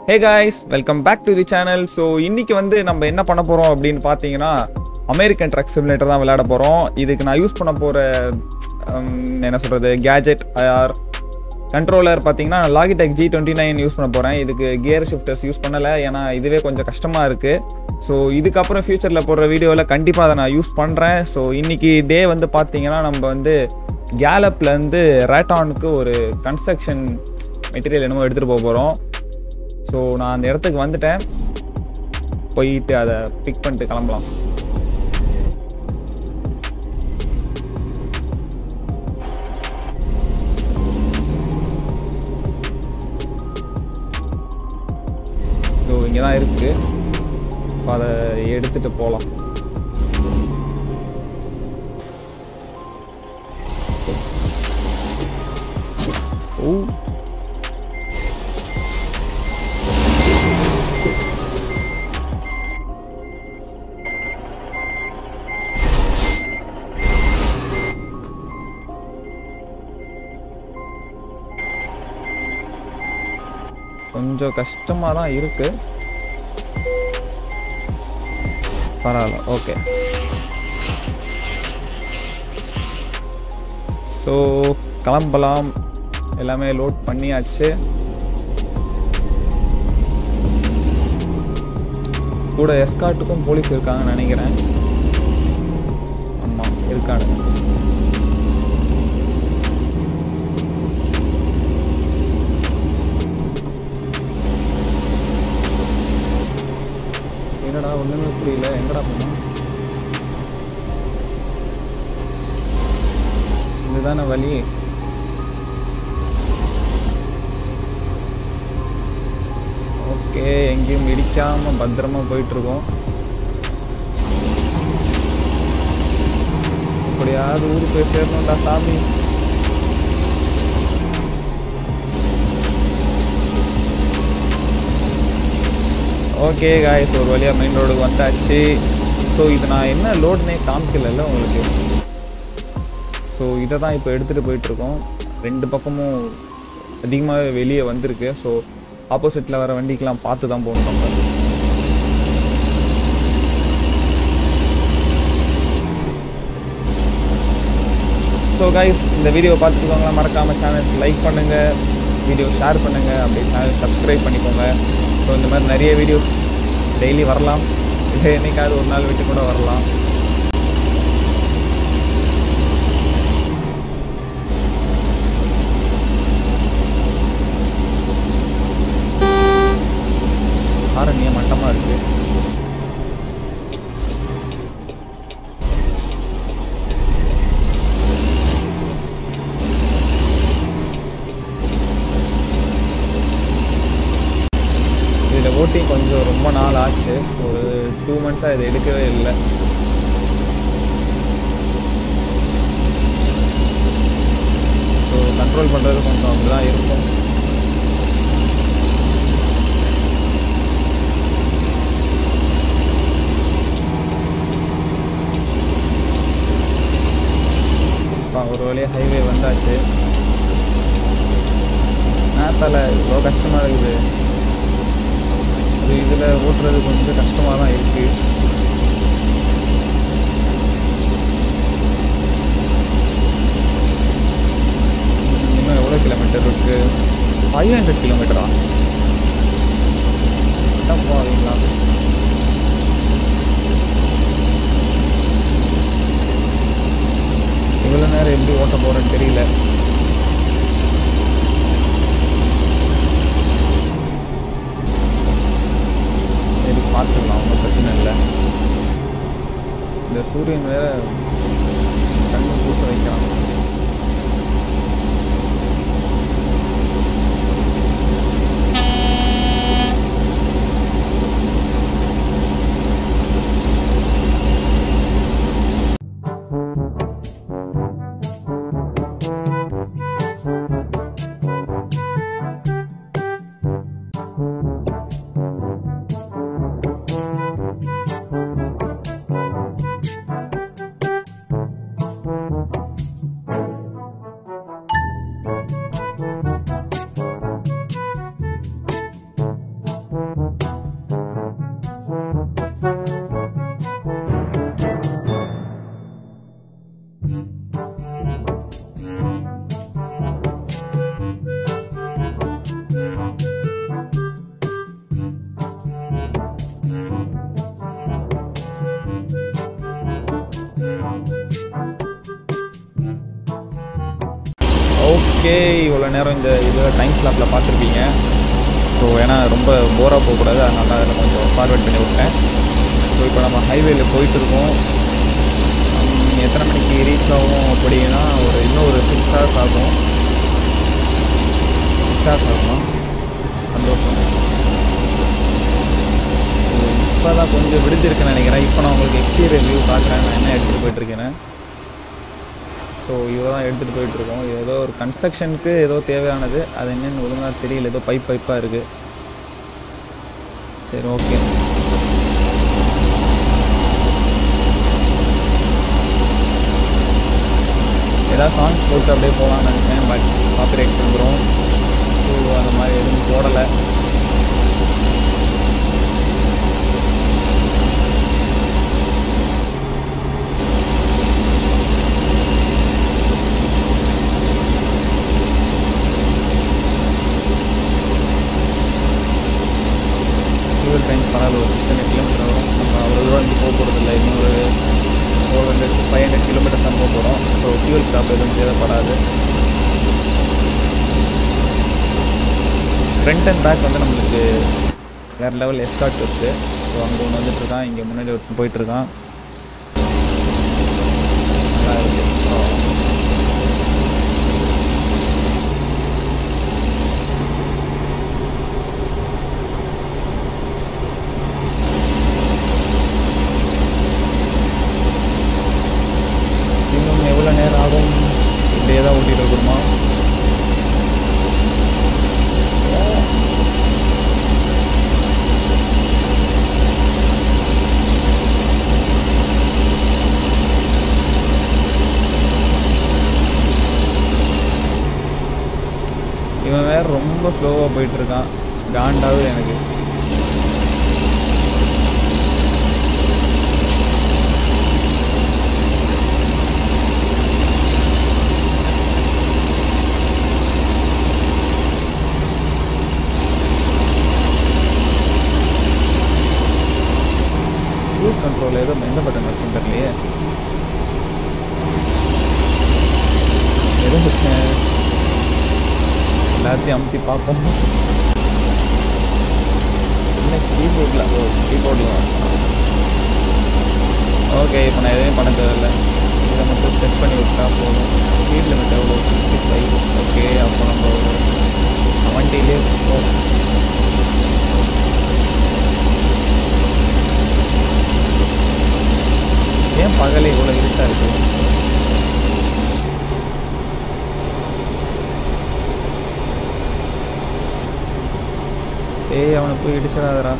Hey guys welcome back to the channel so இன்னைக்கு வந்து நம்ம என்ன பண்ண போகிறோம் அப்படின்னு பார்த்தீங்கன்னா அமெரிக்கன் ட்ரக் சிமுலேட்டர் தான் விளையாட போகிறோம் இதுக்கு நான் யூஸ் பண்ண போகிற என்ன சொல்கிறது கேஜெட் ஆர் கண்ட்ரோலர் பார்த்தீங்கன்னா Logitech G twenty nine use பண்ண போகிறேன் இதுக்கு கியர் ஷிஃப்டர்ஸ் யூஸ் பண்ணலை ஏன்னா இதுவே கொஞ்சம் கஷ்டமாக இருக்குது ஸோ இதுக்கப்புறம் ஃப்யூச்சரில் போடுற வீடியோவில் கண்டிப்பாக அதை நான் யூஸ் பண்ணுறேன் ஸோ இன்றைக்கி டே வந்து பார்த்தீங்கன்னா நம்ம வந்து கேலப்லேருந்து ரேட்டானுக்கு ஒரு கன்ஸ்ட்ரக்ஷன் மெட்டீரியல் என்னமோ எடுத்துகிட்டு போக போகிறோம் ஸோ நான் அந்த இடத்துக்கு வந்துட்டேன் போயிட்டு அதை பிக் பண்ணிட்டு கிளம்பலாம் ஸோ இங்கே தான் இருக்குது இப்போ அதை எடுத்துகிட்டு போகலாம் ஓ கொஞ்சம் கஷ்டமாக தான் இருக்கு பரவாயில்ல ஓகே ஸோ கிளம்பலாம் எல்லாமே லோட் பண்ணியாச்சு கூட எஸ்கார்ட்டுக்கும் போலீஸ் இருக்காங்கன்னு நினைக்கிறேன் ஆமாம் இருக்காங்க என்னடா ஒன்றுமே புரியல எங்கடா போனோம் இதுதானே வழி ஓகே எங்கேயும் இடிக்காம பத்திரமா போயிட்டு இருக்கோம் எப்படியாவது ஊருக்கு போய் சேரணும்டா சாமி ஓகே காய்ஸ் ஒரு வழியாக மெயின் ரோடுக்கு வந்தாச்சு ஸோ இது நான் என்ன லோடுனே காமிக்கல உங்களுக்கு ஸோ இதை தான் இப்போ எடுத்துகிட்டு போயிட்டுருக்கோம் ரெண்டு பக்கமும் அதிகமாகவே வெளியே வந்திருக்கு ஸோ ஆப்போசிட்டில் வர வண்டிக்கெலாம் பார்த்து தான் போகணும் நம்ம ஸோ கைஸ் இந்த வீடியோ பார்த்துருக்கவங்களாம் மறக்காமல் சேனலுக்கு லைக் பண்ணுங்கள் வீடியோ ஷேர் பண்ணுங்கள் அப்படியே சேனல் சப்ஸ்கிரைப் பண்ணிக்கோங்க ஸோ இந்த மாதிரி நிறைய வீடியோஸ் டெய்லி வரலாம் இல்லை என்னைக்காவது ஒரு நாள் விட்டு கூட வரலாம் ஆரணிய மட்டமாக இருக்கு இதில் ஓட்டிங் கொஞ்சம் ரொம்ப நாள் ஆச்சு ஒரு டூ மந்த்ஸாக இதை எடுக்கவே இல்லை ஸோ கண்ட்ரோல் பண்ணுறது கொஞ்சம் அப்படி தான் இருக்கும் ஒரு வழியாக ஹைவே வந்தாச்சு நேரத்தால் இவ்வளோ கஷ்டமாக இருக்குது அது இதில் ஓட்டுறது கொஞ்சம் கஷ்டமாக தான் இருக்குது இன்னும் எவ்வளோ கிலோமீட்டர் இருக்கு ஃபைவ் ஹண்ட்ரட் கிலோமீட்டரா போவீங்களா இவ்வளோ நேரம் எப்படி ஓட்ட போகிறேன்னு தெரியல சரி பார்த்துக்கலாம் ஒன்றும் பிரச்சனை இல்லை இந்த சூரியன் வேற கண்ணு பூச வைக்கிறான் ஓகே இவ்வளோ நேரம் இந்த இதில் டைம் ஸ்லாப்பில் பார்த்துருப்பீங்க ஸோ ஏன்னா ரொம்ப போராக போகக்கூடாது அதனால அதில் கொஞ்சம் ஃபார்வேர்ட் பண்ணி விட்டேன் ஸோ இப்போ நம்ம ஹைவேல போயிட்டு இருக்கோம் உம், எத்தனை மணிக்கு ரீச் ஆகும் அப்படின்னா ஒரு இன்னும் ஒரு சிக்ஸ் ஹவர்ஸ் ஆகும் சிக்ஸ் ஹவர்ஸ் ஆகுமா சந்தோஷம் இப்போ தான் கொஞ்சம் விடுஞ்சிருக்குன்னு நினைக்கிறேன் இப்போ நான் உங்களுக்கு எக்ஸ்டீரியர் வியூ காட்டுறேன் நான் என்ன எடுத்துகிட்டு போயிட்டுருக்கேன்னு ஸோ இதை தான் எடுத்துகிட்டு போயிட்டுருக்கோம் ஏதோ ஒரு கன்ஸ்ட்ரக்ஷனுக்கு ஏதோ தேவையானது அது என்னென்னு ஒழுங்காக தெரியல ஏதோ பைப் பைப்பாக இருக்குது சரி ஓகே ஏதாவது சாங்ஸ் போட்டு அப்படியே போகலான்னு நினச்சேன் பட் காப்பிரைட் வந்துடும் ஸோ அந்த மாதிரி எதுவும் போடலை ஃபியூல் டைம்ஸ் பரவாயில்ல ஒரு சிக்ஸ் ஹண்ட்ரட் கிலோமீட்டர் வரும் நம்ம அவ்வளோ தூரம் இங்கே போக போகிறது இல்லை இன்னும் ஒரு four hundred five hundred kilometres தான் போக போகிறோம் ஸோ ஃபியூல் ஸ்டாப் எதுவும் தேவைப்படாது ஃப்ரண்ட் அண்ட் பேக் வந்து நம்மளுக்கு வேறு லெவல் எஸ்கார்ட் இருக்குது ஸோ அங்கே ஒன்று வந்துட்டு இருக்கான் இங்கே முன்னாடி ஒருத்தன் போயிட்டு இருக்கான் நல்லா இருக்கு ஸோ இன்னும் எவ்வளோ நேரம் ஆகும் இப்படியே தான் ஓட்டிகிட்டு இருக்கணுமா இவன் வேற ரொம்ப ஸ்லோவாக போயிட்டு இருக்கான் காண்டாவது எனக்கு க்ரூஸ் கண்ட்ரோல் ஏதோ எந்த பட்டன் வச்சுன்னு தெரியலையே எதுவும் வச்சேன் எல்லாத்தையும் அமுத்தி பார்ப்போம் இல்லை கீபோர்டில் ஓ கீபோர்டில் ஓகே இப்போ நான் எதுவும் பண்ண தேவையில்ல இதை மட்டும் செட் பண்ணி விட்டா போதும் ஸ்பீட் லிமிட் எவ்வளோ சிக்ஸ்டி ஃபைவ் ஓகே அப்போ நம்ம ஒரு செவன்ட்டிலே போகும் ஏன் பகலே இவ்வளோ இருட்டாக இருக்குது ஏய் அவனை போய் இடிச்சிடாதடா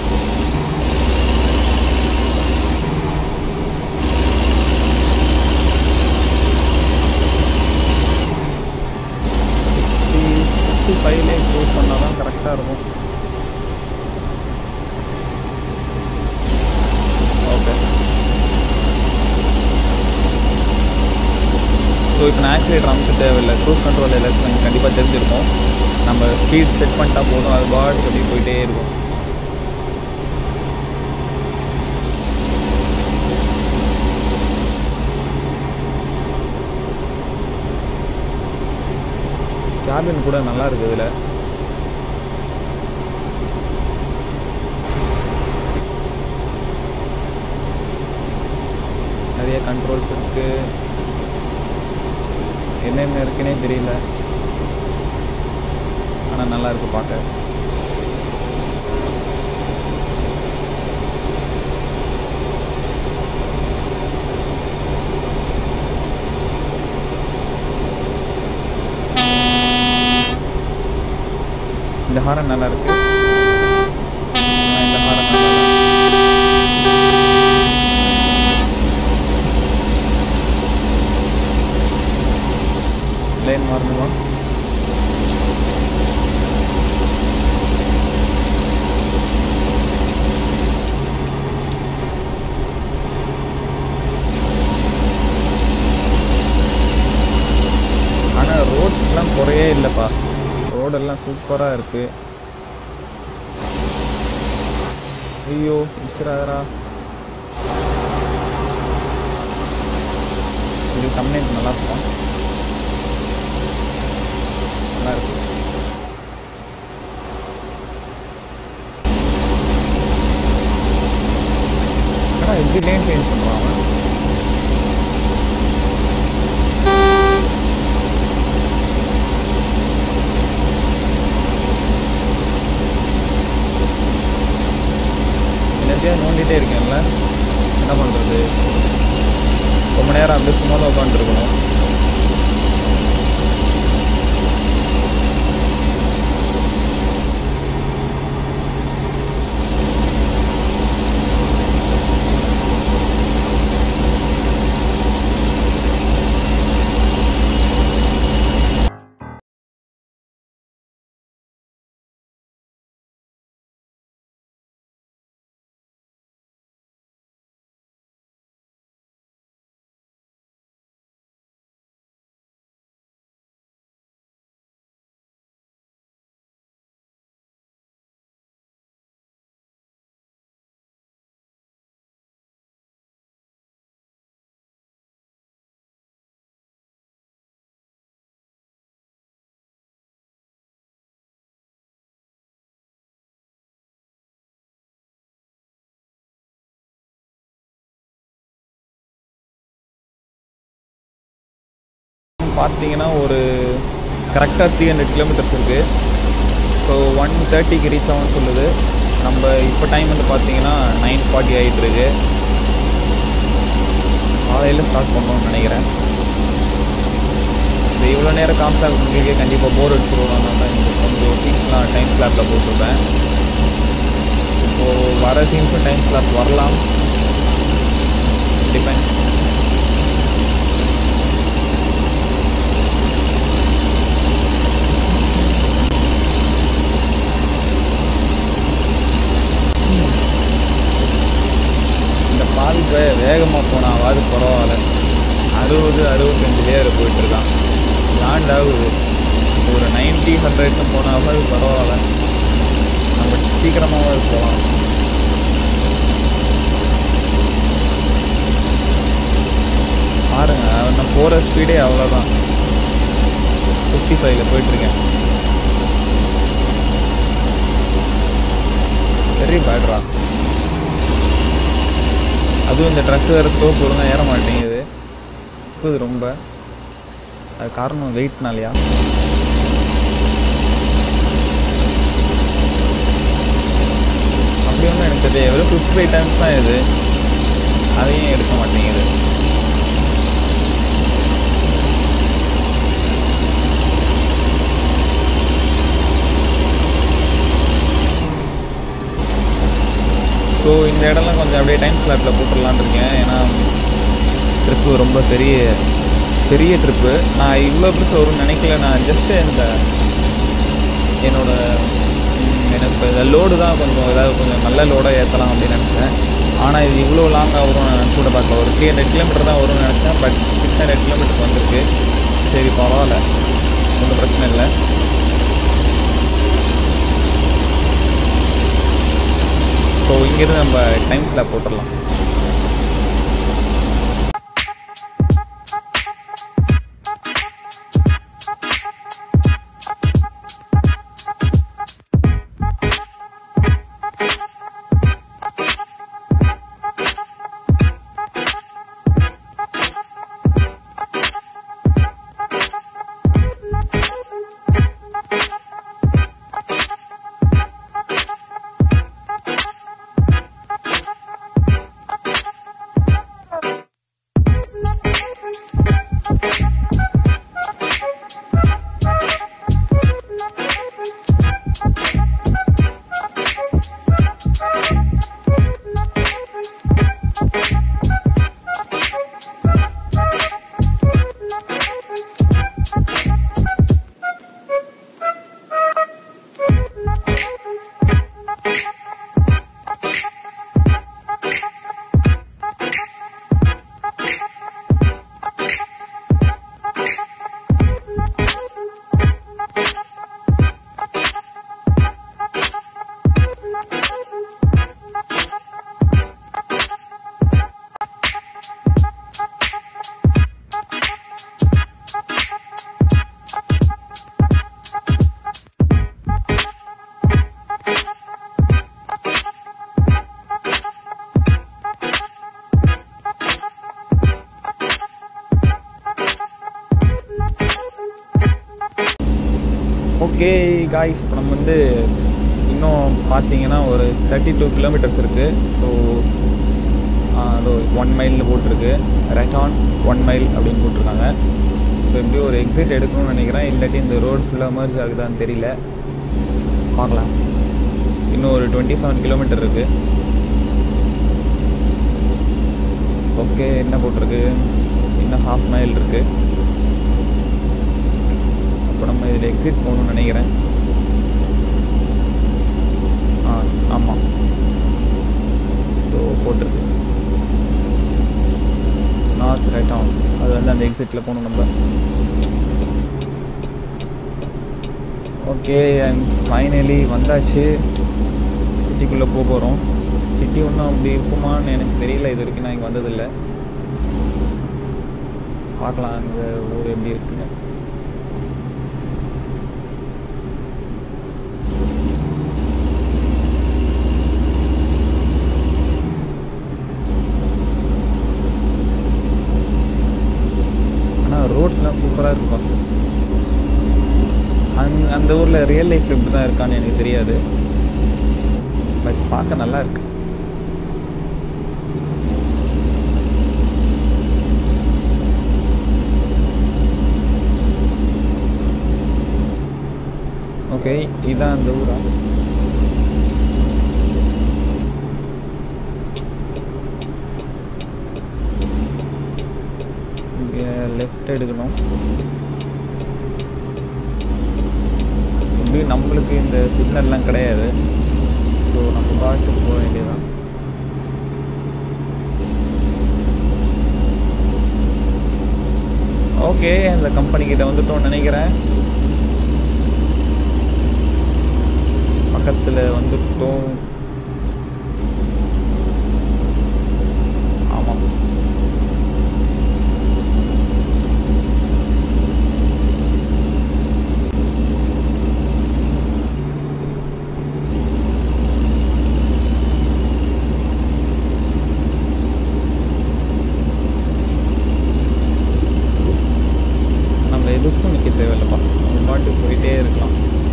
சிக்ஸ்டி சிக்ஸ்டி ஃபைவ்லேயே க்ளோஸ் பண்ணால் தான் கரெக்டாக இருக்கும் ஓகே ஸோ இப்போ நான் ஆக்சிலேட்டர் அமைக்க தேவையில்லை க்ரூஸ் கண்ட்ரோல் எல்லாத்தையும் எனக்கு கண்டிப்பாக தெரிஞ்சிருக்கும் நம்ம ஸ்பீட் செட் பண்ணிட்டா போதும் அது பாட்டுக்கு அப்படியே போயிட்டே இருக்கும் கேபின் கூட நல்லா இருக்கு இதில் நிறைய கண்ட்ரோல்ஸ் இருக்கு என்னென்ன இருக்குன்னே தெரியல ஆனால் நல்லா இருக்கு பார்க்க இந்த ஹாரன் நல்லா இருக்கு ஆனா இந்த ஹாரன் நல்லா இல்ல. லேன் மாறணுமா ஆனால் ரோட்ஸ்க்கெலாம் குறையே இல்லைப்பா ரோடெல்லாம் சூப்பராக இருக்கு ஐயோ மிஸ்டராதரா இது தமிழ் நல்லா இருக்கும் அப்படியே சும்மா தான் உட்காந்துருக்கணும் பார்த்தீங்கன்னா ஒரு கரெக்டாக த்ரீ ஹண்ட்ரட் கிலோமீட்டர்ஸ் இருக்குது ஸோ ஒன் தேர்ட்டிக்கு ரீச் ஆகும்னு சொல்லுது நம்ம இப்போ டைம் வந்து பார்த்தீங்கன்னா நைன் ஃபார்ட்டி ஆகிட்டு இருக்கு காலையில் ஸ்டார்ட் பண்ணணும்னு நினைக்கிறேன் இது இவ்வளோ நேரம் காமிச்சா உங்களுக்கே கண்டிப்பாக போர் அடிச்சிருவோம் அதனால தான் இந்த கொஞ்சம் சீன்ஸ்லாம் டைம் ஸ்லாப்பில் போட்டிருப்பேன் இப்போது வர சீன்ஸும் டைம் ஸ்லாப் வரலாம் டிபெண்ட்ஸ் இந்த பால் வே வேகமாக போனாவாது பரவாயில்ல அறுபது அறுபத்தஞ்சிலே போயிட்டுருக்கான் லாண்ட் ஆகுது ஒரு நைன்ட்டி ஹண்ட்ரட்னு போனாவது பரவாயில்ல நம்ம சீக்கிரமாகவே போகலாம் பாருங்க நான் போகிற ஸ்பீடே அவ்வளோதான் ஃபிஃப்டி ஃபைவ்ல போயிட்டுருக்கேன் வெரி பேட்ரா அதுவும் இந்த ட்ரக் வேறு ஸ்டோப் ஒழுங்காக ஏற மாட்டேங்குது இது ரொம்ப அது காரணம் வெயிட்னாலையா அப்படி ஒன்றும் எனக்கு தெரியல வெறும் ஃபிஃப்டி ஃபைவ் டைம்ஸ் தான் இது அதையும் எடுக்க மாட்டேங்குது ஸோ இந்த இடம்லாம் கொஞ்சம் அப்படியே டைம் ஸ்லாப்பில் போட்டுடலான்னு இருக்கேன் ஏன்னா ட்ரிப்பு ரொம்ப பெரிய பெரிய ட்ரிப்பு நான் இவ்வளோ பெருசு வரும்னு நினைக்கல நான் ஜஸ்ட்டு இந்த என்னோட ம், என்ன சொல்கிறது லோடு தான் கொஞ்சம் ஏதாவது கொஞ்சம் நல்ல லோடாக ஏற்றலாம் அப்படின்னு நினச்சேன் ஆனால் இது இவ்வளோ லாங்காக வரும் நான் கூட பார்க்கல ஒரு த்ரீ ஹண்ட்ரட் கிலோமீட்டர் தான் வரும்னு நினச்சேன் பட் சிக்ஸ் ஹண்ட்ரட் கிலோமீட்டர் வந்திருக்கு சரி பரவாயில்ல ஒன்றும் பிரச்சனை இல்லை ஸோ இங்கேருந்து நம்ம டைம் ஸ்லாப் போட்டுடலாம் ஓகே காய்ஸ் இப்போ நம்ம வந்து இன்னும் பார்த்தீங்கன்னா ஒரு தேர்ட்டி டூ கிலோமீட்டர்ஸ் இருக்குது ஸோ அதோ ஒன் மைல்னு போட்டிருக்கு ரைட் ஆன் ஒன் மைல் அப்படின்னு போட்டிருக்காங்க ஸோ எப்படி ஒரு எக்ஸிட் எடுக்கணும்னு நினைக்கிறேன் இல்லாட்டி இந்த ரோடு ஃபுல்லாக மர்ஜ் ஆகுதான்னு தெரியல பார்க்கலாம் இன்னும் ஒரு டுவெண்ட்டி செவன் கிலோமீட்டர் இருக்குது ஓகே என்ன போட்டிருக்கு இன்னும் ஹாஃப் மைல் இருக்குது அப்போ நம்ம இதில் எக்ஸிட் போகணும்னு நினைக்கிறேன் ஆ ஆமாம் ஸோ போட்டிருக்கு நார்த் ரைட் ஆன் அது வந்து அந்த எக்ஸிட்டில் போகணும் நம்ம ஓகே அண்ட் ஃபைனலி வந்தாச்சு சிட்டிக்குள்ளே போக போகிறோம் சிட்டி ஒன்றும் அப்படி இருக்குமான்னு எனக்கு தெரியல இது வரைக்கும் நான் இங்கே வந்ததில்லை பார்க்கலாம் அங்கே ஊர் எப்படி இருக்குன்னு ஆனால் ரோட்ஸ்லாம் சூப்பராக இருக்குப்பா அங் அந்த ஊரில் ரியல் லைஃப் எப்படி தான் இருக்கான்னு எனக்கு தெரியாது பட் பார்க்க நல்லா இருக்கு ஓகே இதான் அந்த ஊரா இங்கே லெஃப்ட் எடுக்கணும் எப்படி நம்மளுக்கு இந்த சிக்னல்லாம் கிடையாது ஸோ நம்ம பாட்டுக்கு போக வேண்டியதான் ஓகே அந்த கம்பெனி கிட்ட வந்துட்டோம்னு நினைக்கிறேன் பக்கத்தில் வந்துட்டோம் ஆமாம் நம்ம எதுக்கும் நிற்க தேவையில்லப்பா நம்ம பாட்டுக்கு போயிட்டே இருக்கலாம்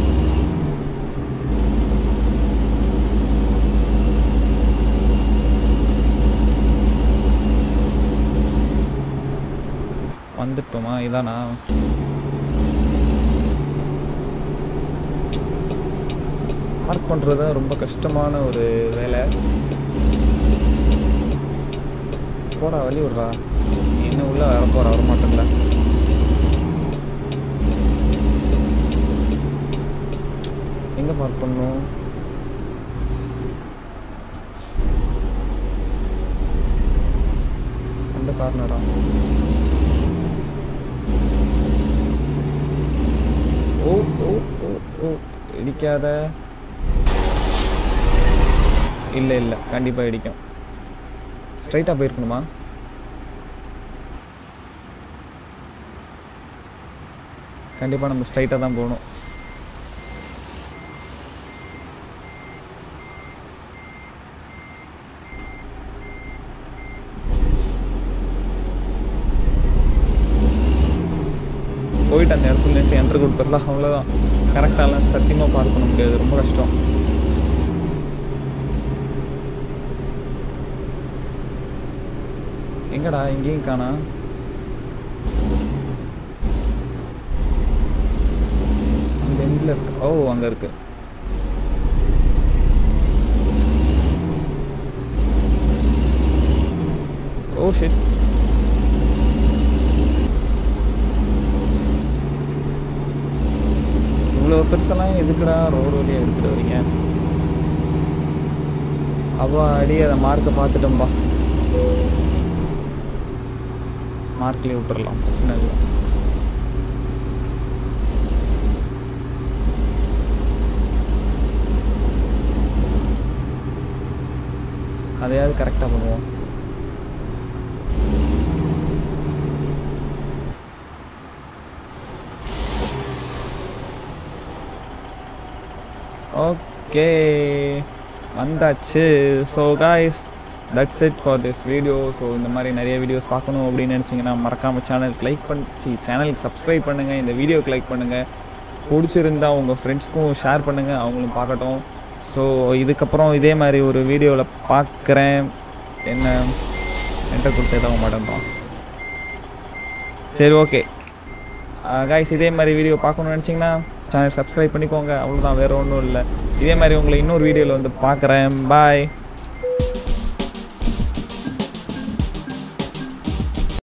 வந்துட்டோமா இதானா பார்க் பண்ணுறது தான் ரொம்ப கஷ்டமான ஒரு வேலை போடா வழி விட்றா நீ என்ன உள்ள வர போற வர மாட்டேன்ல எங்க பார்க் பண்ணும் அந்த கார்னரா ஓ ஓ ஓ ஓ இடிக்காத இல்லை இல்லை கண்டிப்பாக இடிக்கும் ஸ்ட்ரைட்டாக போயிருக்கணுமா கண்டிப்பாக நம்ம ஸ்ட்ரைட்டாக தான் போகணும் போயிட்டு அந்த இடத்துல நின்று என்ட்ரு கொடுத்துடலாம் அவ்வளோதான் கரெக்டாலாம் சத்தியமாக பார்க் பண்ண முடியாது ரொம்ப கஷ்டம் எங்கடா எங்கேயும் காணா அந்த எண்டில் இருக்கு ஓ அங்கே இருக்கு ஓ ஷிட் இவ்வளோ பெருசெல்லாம் எதுக்குடா ரோடு வழியாக எடுத்துகிட்டு வரீங்க அப்போ அடி அதை மார்க்கை பார்த்துட்டோம்பா மார்க்லேயே விட்டுறலாம் பிரச்சனை இல்லை அதையாவது கரெக்டாக பண்ணுவோம் ஓகே வந்தாச்சு so guys that's it for this video so இந்த மாதிரி நிறைய வீடியோஸ் பார்க்கணும் அப்படின்னு நினச்சிங்கன்னா மறக்காமல் சேனலுக்கு லைக் பண்ணி சேனலுக்கு சப்ஸ்கிரைப் பண்ணுங்கள் இந்த வீடியோக்கு லைக் பண்ணுங்கள் பிடிச்சிருந்தா உங்கள் ஃப்ரெண்ட்ஸ்க்கும் ஷேர் பண்ணுங்கள் அவங்களும் பார்க்கட்டும் ஸோ இதுக்கப்புறம் இதே மாதிரி ஒரு வீடியோவில் பார்க்குறேன் என்ன என்டர் கொடுத்து எதவும் மாட்டேன்றான் சரி ஓகே கைஸ் இதே மாதிரி வீடியோ பார்க்கணும்னு நினச்சிங்கன்னா சேனல் சப்ஸ்கிரைப் பண்ணிக்கோங்க அவ்வளோதான் வேறு ஒன்றும் இல்லை இதே மாதிரி உங்களை இன்னொரு வீடியோவில் வந்து பார்க்குறேன் பாய்